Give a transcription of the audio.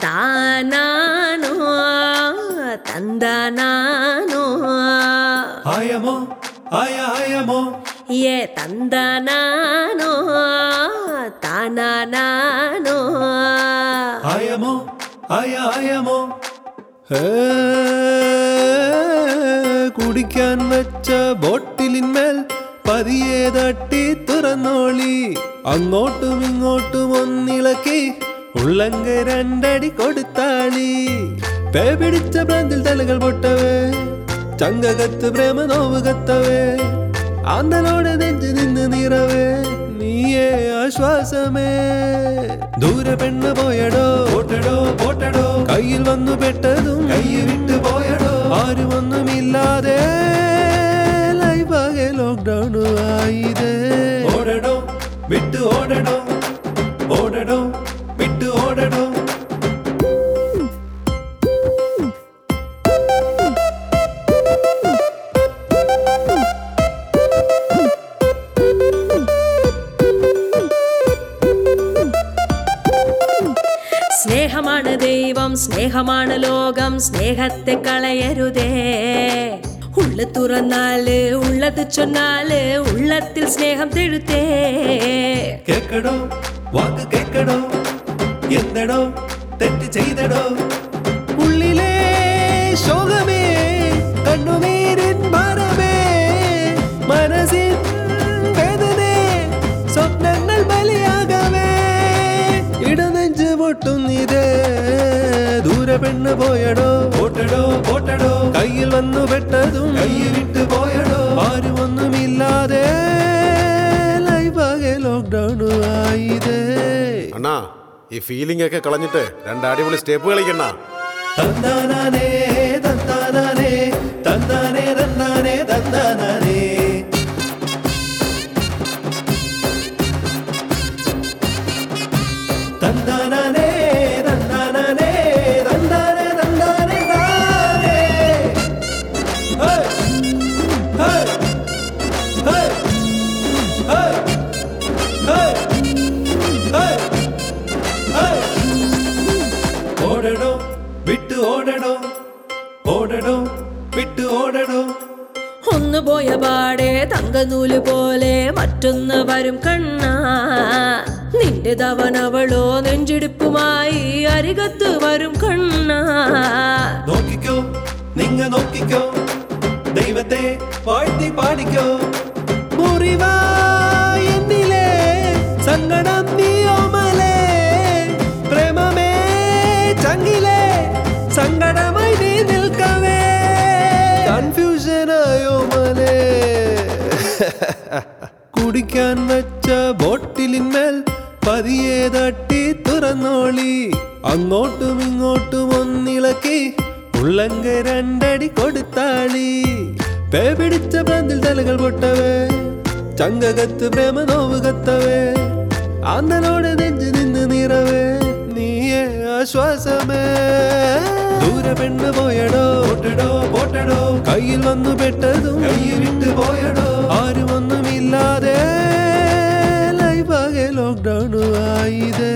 താനാനോ തന്താനാനോ ആയമോ ആയ ആയമോ ഏ തന്താനാനോ താനാനാനോ ആയമോ ആയ ആയമോ ഏ, കുടിക്കാൻ വെച്ച ബോട്ടിലിന്മേൽ പതിയെ തട്ടി തുറന്നോളി അങ്ങോട്ടും ഇങ്ങോട്ടും ഒന്നിളക്കി ഉള്ളങ്ക രണ്ടടി കൊടുത്താളി പേ പിടിച്ച പ്രാന്തിൽ തലകൾ പൊട്ടവേ ചങ്കകത്ത് പ്രേമ നോവ് കത്തവേ ആന്തലോടെ നെഞ്ചു നിന്ന് നിറവേ നീയേ ആശ്വാസമേ ദൂരെ പെണ്ണ് പോയടോ പോട്ടടോ പോട്ടടോ കയ്യിൽ വന്നു പെട്ടതും കൈ വിട്ടു പോയടോ ആരും ഒന്നുമില്ലാതെ ലൈഫാകെ ലോക്ക്ഡൗൺ ആയിതേ ഓടടോ വിട്ടു ഓടടോ ഓടടോ വിട്ടു ഓടടോ സ്നേഹമാണ് ദൈവം സ്നേഹമാണ് ലോകം സ്നേഹത്തെ കളയരുതേ ഉള്ളു തുറന്നാല് ഉള്ളത് ചൊന്നാല് ഉള്ളത്തിൽ സ്നേഹം തെഴുത്തേ കേക്കടോ വാക്ക് കേക്കടോ എന്തടോ തെറ്റ് ചെയ്തടോ ഉള്ളിലെ ശോകമേ കണ്ണുനീരിൻ മരമേ മനസ്സിൻ വേദനേ സ്വപ്നങ്ങൾ ബലിയാകവേ ഇടനെഞ്ച് പൊട്ടുന്നിതേ ദൂരെ പെണ്ണ് പോയടോ പോട്ടടോ പോട്ടടോ കയ്യിൽ വന്നു പെട്ടതും കൈ വിട്ടു പോയടോ ആരും ഒന്നുമില്ലാതെ ലൈഫാകെ ലോക്ക്ഡൗൺ ആയിതേ അണ്ണാ ഈ ഫീലിംഗ് ഒക്കെ കളഞ്ഞിട്ട് രണ്ട് അടിപൊളി സ്റ്റെപ്പ് കളിക്കണ്ണ തന്താനാനേ തന്താനാനേ തന്താനേ തന്താനേ തന്താനാനേ തന്താനാനേ തന്താനാനേ തന്താനേ തന്താനേ താനേ ഹേ ഹേ ഹേ ഹേ ഹേ ഹേ ഹേ ഓടടോ വിട്ടു ഓടടോ ഓടടോ വിട്ടു ഓടടോ ഒന്ന് പോയ പാടെ തങ്കനൂല് പോലെ മറ്റൊന്ന് വരും കണ്ണ നിന്റെ തവനവളോ നെഞ്ചിടിപ്പുമായി അരികത്ത് വരും കണ്ണ നോക്കിക്കോ നിങ്ങ നോക്കിക്കോ ദൈവത്തെ വാഴ്ത്തി പാടിക്കോ മുറിവായി എന്നിലെ സങ്കടം നീയോമലേ പ്രേമമേ ചങ്കിലെ സങ്കടമായി നീ നിൽക്കവേ കൺഫ്യൂഷനായോ മലേ കുടിക്കാൻ വെച്ച ബോട്ടിലിന്മേൽ പതിയെ തട്ടി തുറന്നോളി അങ്ങോട്ടും ഇങ്ങോട്ടും ഒന്നിളക്കി ഉള്ളങ്ക രണ്ടടി കൊടുത്താളി പേ പിടിച്ച പ്രാന്തിൽ തലകൾ പൊട്ടവേ ചങ്കകത്ത് പ്രേമ നോവ് കത്തവേ ആന്തലോടെ നെഞ്ചു നിന്ന് നിറവേ നീയേ ആശ്വാസമേ ദൂരെ പെണ്ണ് പോയടോ പോട്ടടോ പോട്ടടോ കയ്യിൽ വന്നു പെട്ടതും കൈ വിട്ടു പോയടോ ആരും ഒന്നുമില്ലാതെ ലൈഫാകെ ലോക്ക്ഡൗൺ ആയിതേ